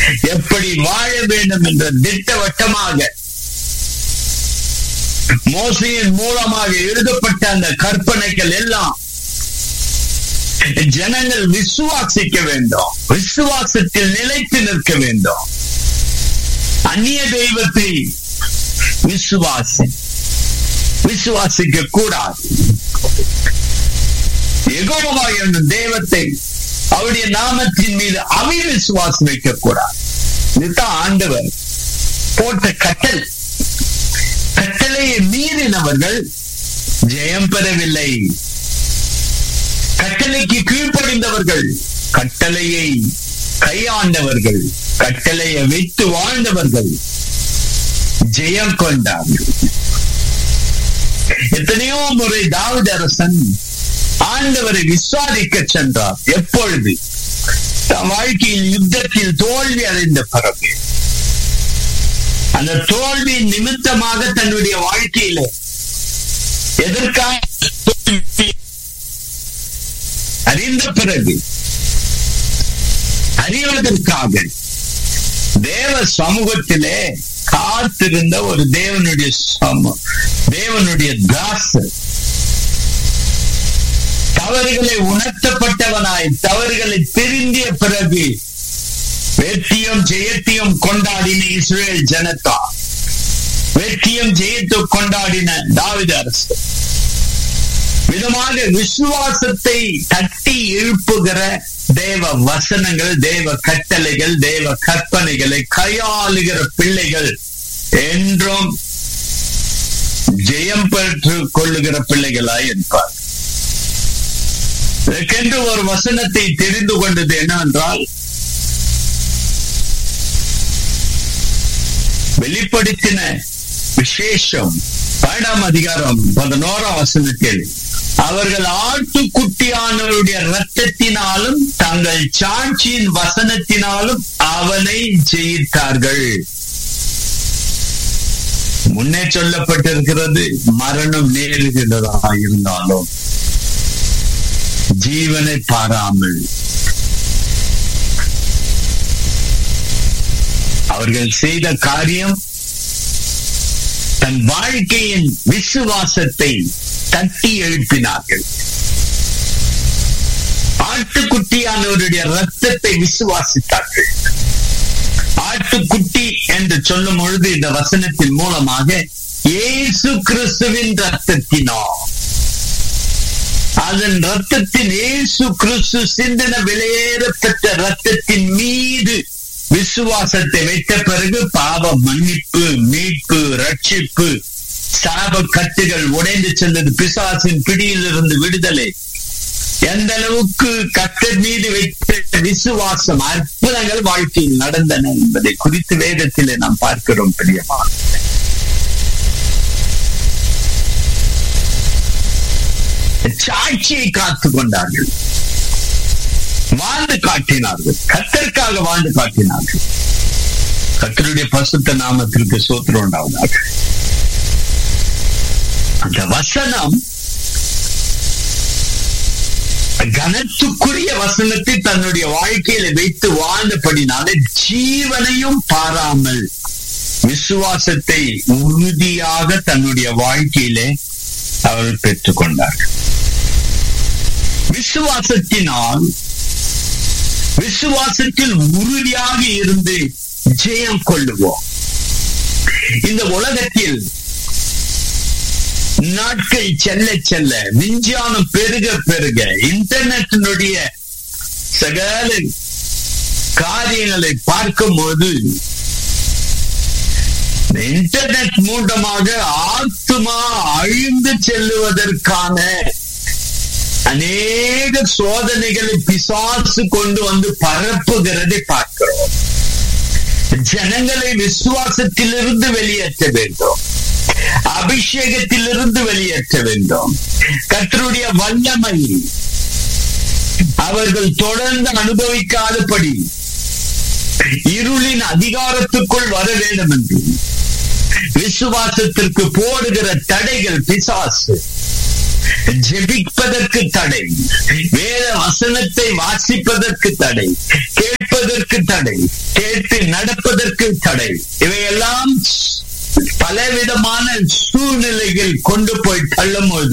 எப்படி வாழ வேண்டும் என்ற திட்டவட்டமாக மோசையின் மூலமாக எழுதப்பட்ட அந்த கற்பனைகள் எல்லாம் ஜனங்கள் விசுவாசிக்க வேண்டும் விசுவாசத்தில் நிலைத்து நிற்க வேண்டும் அந்நிய தெய்வத்தை விசுவாசி விசுவாசிக்க கூடாது எகோவமாக என்னும் தெய்வத்தை அவருடைய நாமத்தின் மீது அவிவிசுவாசம் வைக்க கூடாது இதுதான் ஆண்டவர் போட்ட கட்டல் கட்டளையை மீறினவர்கள் ஜெயம் பெறவில்லை கட்டளைக்கு கீழ்ப்படிந்தவர்கள் கட்டளையை கையாண்டவர்கள் கட்டளையை வைத்து வாழ்ந்தவர்கள் ஜெயம் கொண்டார்கள் எத்தனையோ முறை தாவித அரசன் ஆண்டவரை விசாரிக்க சென்றார் எப்பொழுது தன் வாழ்க்கையில் யுத்தத்தில் தோல்வி அடைந்த பிறகு அந்த தோல்வி நிமித்தமாக தன்னுடைய வாழ்க்கையில எதற்காக அறிந்த பிறகு அறிவதற்காக தேவ சமூகத்திலே காத்திருந்த ஒரு தேவனுடைய சம தேவனுடைய தாசர் தவறுகளை உணர்த்தப்பட்டவனாய் தவறுகளை திருந்திய பிறகு வெற்றியும் ஜெயத்தையும் கொண்டாடின இஸ்ரேல் ஜனதா வெற்றியும் ஜெயத்தை கொண்டாடின தாவித அரசு விதமாக விசுவாசத்தை தட்டி எழுப்புகிற தேவ வசனங்கள் தேவ கட்டளைகள் தேவ கற்பனைகளை கையாளுகிற பிள்ளைகள் என்றும் ஜெயம் பெற்று கொள்ளுகிற பிள்ளைகளாய் இருப்பார் இதற்கென்று ஒரு வசனத்தை தெரிந்து கொண்டது என்னவென்றால் வெளிப்படுத்தின விசேஷம் பன்னெண்டாம் அதிகாரம் பதினோராம் வசனத்தில் அவர்கள் ஆட்டுக்குட்டியானவருடைய ரத்தத்தினாலும் தங்கள் சாட்சியின் வசனத்தினாலும் அவனை ஜெயித்தார்கள் முன்னே சொல்லப்பட்டிருக்கிறது மரணம் நேருகிறதா இருந்தாலும் ஜீவனை பாராமல் அவர்கள் செய்த காரியம் தன் வாழ்க்கையின் விசுவாசத்தை தட்டி எழுப்பினார்கள் ஆட்டுக்குட்டியானவருடைய ரத்தத்தை விசுவாசித்தார்கள் ஆட்டுக்குட்டி என்று சொல்லும் பொழுது இந்த வசனத்தின் மூலமாக இயேசு கிறிஸ்துவின் ரத்தத்தினால் அதன் ரத்தத்தின் இயேசு கிறிஸ்து சிந்தன வெளியேறப்பட்ட ரத்தத்தின் மீது விசுவாசத்தை வைத்த பிறகு பாவ மன்னிப்பு மீட்பு ரட்சிப்பு சாப கட்டுகள் உடைந்து சென்றது பிசாசின் பிடியில் இருந்து விடுதலை எந்த அளவுக்கு கத்தர் மீது வைத்த விசுவாசம் அற்புதங்கள் வாழ்க்கையில் நடந்தன என்பதை குறித்து வேதத்திலே நாம் பார்க்கிறோம் பிரியமா சாட்சியை காத்து கொண்டார்கள் வாழ்ந்து காட்டினார்கள் கத்தருக்காக வாழ்ந்து காட்டினார்கள் கத்தருடைய பசுத்த நாமத்திற்கு சோத்திரம் உண்டாவதாக அந்த வசனம் கனத்துக்குரிய வசனத்தை தன்னுடைய வாழ்க்கையில வைத்து வாழ்ந்தபடினால ஜீவனையும் பாராமல் விசுவாசத்தை உறுதியாக தன்னுடைய வாழ்க்கையிலே அவர்கள் பெற்றுக் கொண்டார்கள் விசுவாசத்தினால் விசுவாசத்தில் உறுதியாக இருந்து ஜெயம் கொள்ளுவோம் இந்த உலகத்தில் நாட்கள் செல்ல செல்ல விஞ்ஞானம் பெருக பெருக இன்டர்நெட்டினுடைய சகல காரியங்களை பார்க்கும்போது இன்டர்நெட் மூலமாக ஆத்மா அழிந்து செல்லுவதற்கான அநேக சோதனைகளை பிசாசு கொண்டு வந்து பரப்புகிறதை பார்க்கிறோம் ஜனங்களை விசுவாசத்திலிருந்து வெளியேற்ற வேண்டும் அபிஷேகத்திலிருந்து வெளியேற்ற வேண்டும் கத்தருடைய வல்லமை அவர்கள் தொடர்ந்து அனுபவிக்காதபடி இருளின் அதிகாரத்துக்குள் வர வேண்டும் என்று விசுவாசத்திற்கு போடுகிற தடைகள் பிசாசு ஜெபிப்பதற்கு தடை வேத வசனத்தை வாசிப்பதற்கு தடை கேட்பதற்கு தடை கேட்டு நடப்பதற்கு தடை இவையெல்லாம் பலவிதமான சூழ்நிலைகள் கொண்டு போய் தள்ளும் போது